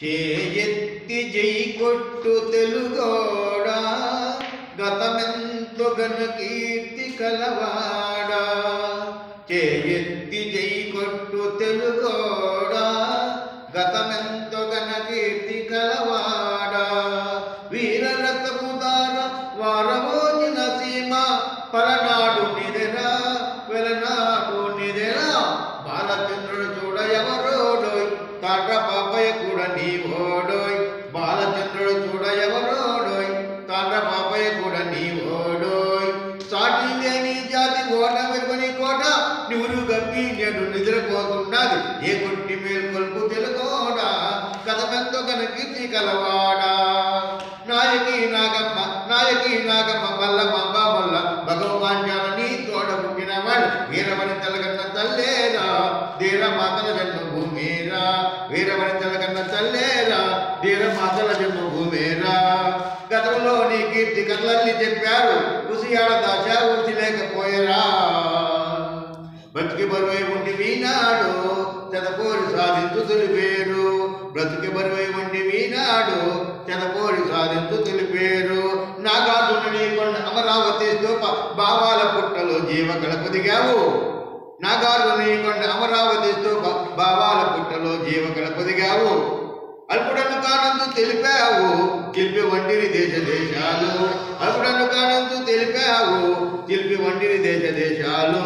చేయెత్తి జై కొట్టు తెలుగోడా గతమెంతో ఘన కీర్తి కలవాడా చేయెత్తి జై కొట్టు తెలుగోడా గతమెంతో ఘన కీర్తి కలవాడా వీర రక్తపుదార వారమోజిన సీమ పలనాడు నిదెరా వెలనాడు నిదెరా బాలచంద్రుడు చూడ ఎవరోడోయ్ తాట పాపయ్య కూడా నీ ఓడోయ్ బాలచంద్రుడు చూడ ఎవరోడోయ్ తాట పాపయ్య కూడా నీ ఓడోయ్ సాటి లేని జాతి ఓట వెలుగుని కోట నువ్వు గప్పి నేను నిద్రపోతున్నది ఏ కొట్టి మేల్కొల్పు తెలుగోడా కథమెంతో కన కీర్తి కలవాడా నాయకి నాగమ్మ నాయకి నాగమ్మ మల్లమ్మ బామల్ల భగవాన్ నీ తోడ పుట్టినవాడు వీరవని తెలగన్న తల్లేరా ధీర మాతల జన్మభూమిరా వీరవని తెలగన్న తల్లేరా ధీర మాతల జన్మభూమిరా గతంలో నీ కీర్తి కళ్ళల్ని చెప్పారు కుసియాడ దాచ ఊర్చి లేకపోయారా బ్రతికి బరువై ఉండి వీనాడు చెదపోరి సాధించు తెలిపేరు బ్రతికి బరువై ఉండి వీనాడు చెదపోరి సాధించు తెలిపేరు నాగార్జున నీ కొండ అమరావతి స్తూప భావాల పుట్టలో జీవ కలప దిగావు నాగార్జున నీ కొండ అమరావతి స్తూప భావాల పుట్టలో జీవ కలప దిగావు అల్పుడను కానందు తెలిపావు తెలిపి వంటిని దేశ దేశాలు అల్పుడను కానందు తెలిపావు తెలిపి వంటిని దేశ దేశాలు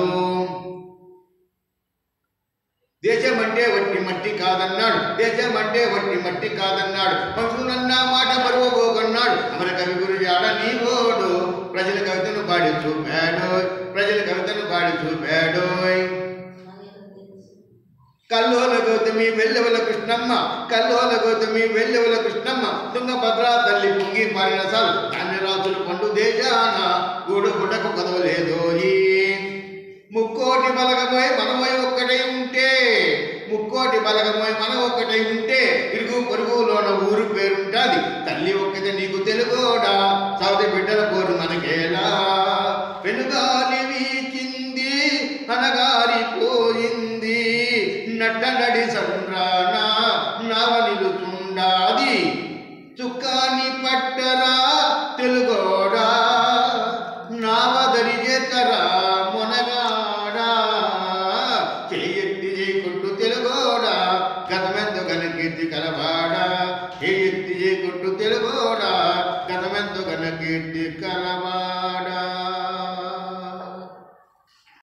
దేశం అంటే వట్టి మట్టి కాదన్నాడు దేశం అంటే వట్టి మట్టి కాదన్నాడు మనుషులన్న మాట మరువబోకన్నాడు అమర కవి గురి ఆడ నీ ఓడు ప్రజల కవితను పాడి చూపాడు ప్రజల కవితను పాడి చూపాడు కల్లోల గౌతమి వెల్లెవల కృష్ణమ్మ కల్లోల గౌతమి వెల్లెవల కృష్ణమ్మ తుంగభద్రా తల్లి పొంగి పారిన సాలు ధాన్య రాజులు పండు దేశాన గూడు గుడ్డకు కదవలేదోయి ముక్కోటి బలగమోయ్ మనమై ఒక్కటై ఉంటే ముక్కోటి బలగమోయ్ మనం ఒక్కటై ఉంటే ఇరుగు పొరుగులోన ఊరు పేరుంటాది తల్లి ఒక్కతే నీకు తెలుగోడా సౌది బిడ్డల పోరు మనకేలా వెనుగాలి వీచింది అనగారిపోయింది నట్ట నడి సంద్రా